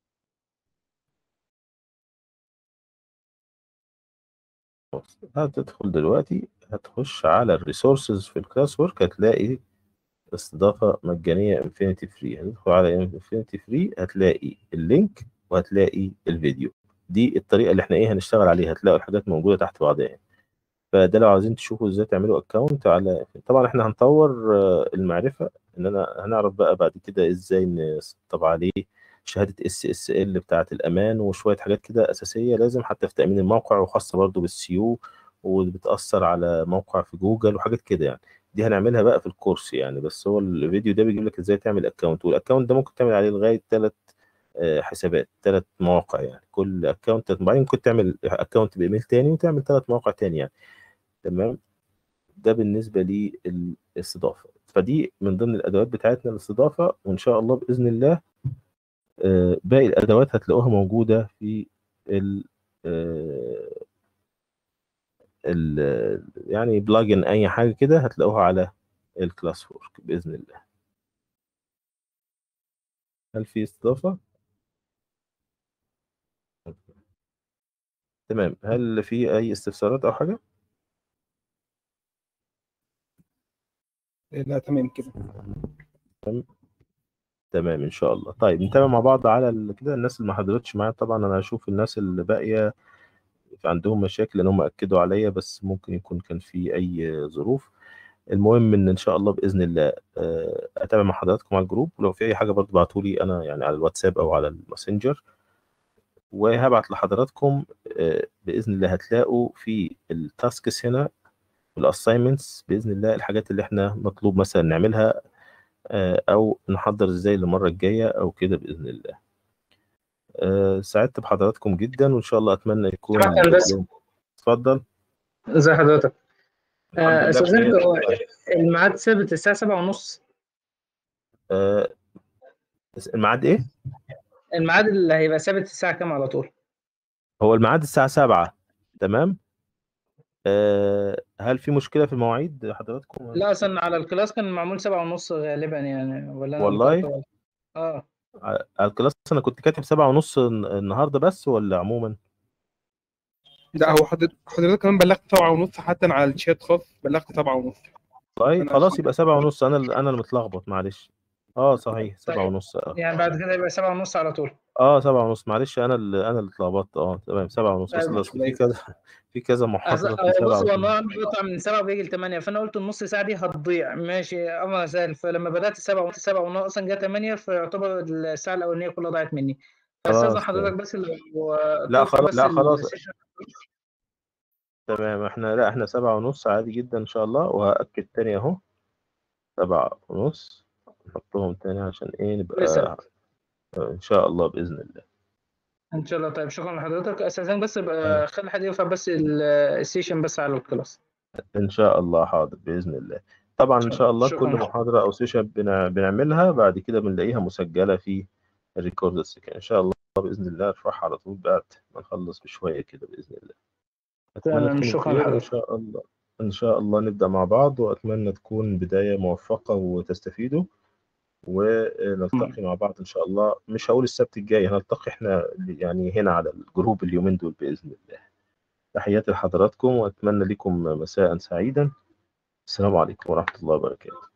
Speaker 1: بص هتدخل دلوقتي هتخش على الريسورسز في الكلاس وورك هتلاقي استضافة مجانية انفينيتي فري هتدخل على انفينيتي فري هتلاقي اللينك وهتلاقي الفيديو دي الطريقة اللي احنا ايه هنشتغل عليها هتلاقوا الحاجات موجودة تحت بعضها يعني. فده لو عايزين تشوفوا ازاي تعملوا اكونت على طبعا احنا هنطور آه، المعرفة ان انا هنعرف بقى بعد كده ازاي نسطب عليه شهادة اس اس ال بتاعة الامان وشوية حاجات كده اساسية لازم حتى في تأمين الموقع وخاصة برضو بالسيو وبتأثر على موقع في جوجل وحاجات كده يعني دي هنعملها بقى في الكورس يعني بس هو الفيديو ده بيجيب لك ازاي تعمل اكونت والاكونت ده ممكن تعمل عليه لغايه ثلاث حسابات ثلاث مواقع يعني كل اكونت بعدين ممكن تعمل اكونت بايميل تاني وتعمل ثلاث مواقع تاني يعني تمام ده بالنسبه للاستضافه فدي من ضمن الادوات بتاعتنا للاستضافه وان شاء الله باذن الله آه، باقي الادوات هتلاقوها موجوده في ال آه، ال يعني بلجن اي حاجه كده هتلاقوها على الكلاس وورك باذن الله هل في استضافه تمام هل في اي استفسارات او حاجه
Speaker 3: لا تمام كده
Speaker 1: تمام ان شاء الله طيب نتابع مع بعض على ال- كده الناس اللي ما حضرتش معايا طبعا انا هشوف الناس اللي باقيه عندهم مشاكل لان هم اكدوا عليا بس ممكن يكون كان في اي ظروف المهم ان ان شاء الله باذن الله آه، اتابع مع حضراتكم على الجروب ولو في اي حاجه برضه ابعتوا لي انا يعني على الواتساب او على الماسنجر وهبعت لحضراتكم آه، باذن الله هتلاقوا في التاسكس هنا الاساينمنتس باذن الله الحاجات اللي احنا مطلوب مثلا نعملها آه، او نحضر ازاي للمره الجايه او كده باذن الله آه، سعدت بحضراتكم جدا وان شاء الله اتمنى يكون
Speaker 5: شكراً هندسة.
Speaker 1: اتفضل
Speaker 5: ازي حضرتك؟
Speaker 1: الحمد
Speaker 5: آه،
Speaker 1: لله
Speaker 5: استاذ
Speaker 1: بخير.
Speaker 5: زهد، هو الميعاد ثابت الساعة سبعة ونص
Speaker 1: آه، الميعاد ايه
Speaker 5: الميعاد اللي هيبقى ثابت الساعة كام على طول؟
Speaker 1: هو الميعاد الساعه 7 تمام آه، هل في مشكله في المواعيد حضراتكم
Speaker 5: لا اصلا على الكلاس كان معمول سبعة ونص غالبا يعني ولا أنا
Speaker 1: والله؟
Speaker 5: غلطت ولا- اه
Speaker 1: على الكلاس انا كنت كاتب سبعة ونص النهارده بس ولا عموما
Speaker 3: لا هو حضرتك حضرتك كمان بلغت سبعة ونص حتى على الشات خاص بلغت سبعة ونص
Speaker 1: طيب
Speaker 3: أنا-
Speaker 1: خلاص يبقى سبعة ونص انا اللي انا اللي متلخبط معلش اه صحيح سبعة
Speaker 5: طيب.
Speaker 1: ونص اه
Speaker 5: يعني بعد كده يبقى سبعة ونص على طول
Speaker 1: اه سبعة ونص معلش انا اللي انا اللي اتلخبطت اه تمام سبعة ونص
Speaker 5: طيب،
Speaker 1: اصل
Speaker 5: مش
Speaker 1: أصل في كذا في كذا
Speaker 5: أصل-
Speaker 1: محاضرة في
Speaker 5: آه،
Speaker 1: سبعة
Speaker 5: بص
Speaker 1: ونص.
Speaker 5: والله انا بقطع من سبعة بيجي لثمانية فانا قلت النص ساعة دي هتضيع ماشي امر سهل فلما بدأت سبعة ونص سبعة ونص اصلا جه ثمانية فيعتبر الساعة الأولانية كلها ضاعت مني فاستاذن
Speaker 1: خلاص،
Speaker 5: حضرتك بس لو
Speaker 1: لا،
Speaker 5: تلقى
Speaker 1: خلاص-
Speaker 5: بس
Speaker 1: لا، خلاص.
Speaker 5: السيشن
Speaker 1: تمام احنا لا احنا سبعة ونص عادي جدا ان شاء الله وهأكد تاني اهو سبعة ونص نحطهم تاني عشان ايه نبقى
Speaker 5: لسه.
Speaker 1: ان شاء الله بإذن الله
Speaker 5: ان شاء الله طيب شكرا لحضرتك اساسا بس
Speaker 1: تمام.
Speaker 5: يبقى خلي حد يرفع بس ال- السيشن بس على الكلاس
Speaker 1: ان شاء الله حاضر باذن الله طبعا ان شاء الله
Speaker 5: شكراً.
Speaker 1: كل محاضره او سيشن بنع- بنعملها بعد كده بنلاقيها مسجله في الريكورد سكن ان شاء الله باذن الله ارفعها على طول بعد ما نخلص بشويه كده باذن الله اتمنى
Speaker 5: تمام،
Speaker 1: تكونوا
Speaker 5: شكراً
Speaker 1: بخير وان
Speaker 5: لحضرتك.
Speaker 1: شاء الله ان شاء الله نبدا مع بعض واتمنى تكون بدايه موفقه وتستفيدوا ونلتقي مع بعض ان شاء الله مش هقول السبت الجاي هنلتقي احنا يعني هنا على الجروب اليومين دول باذن الله تحياتي لحضراتكم واتمنى لكم مساء سعيدا السلام عليكم ورحمه الله وبركاته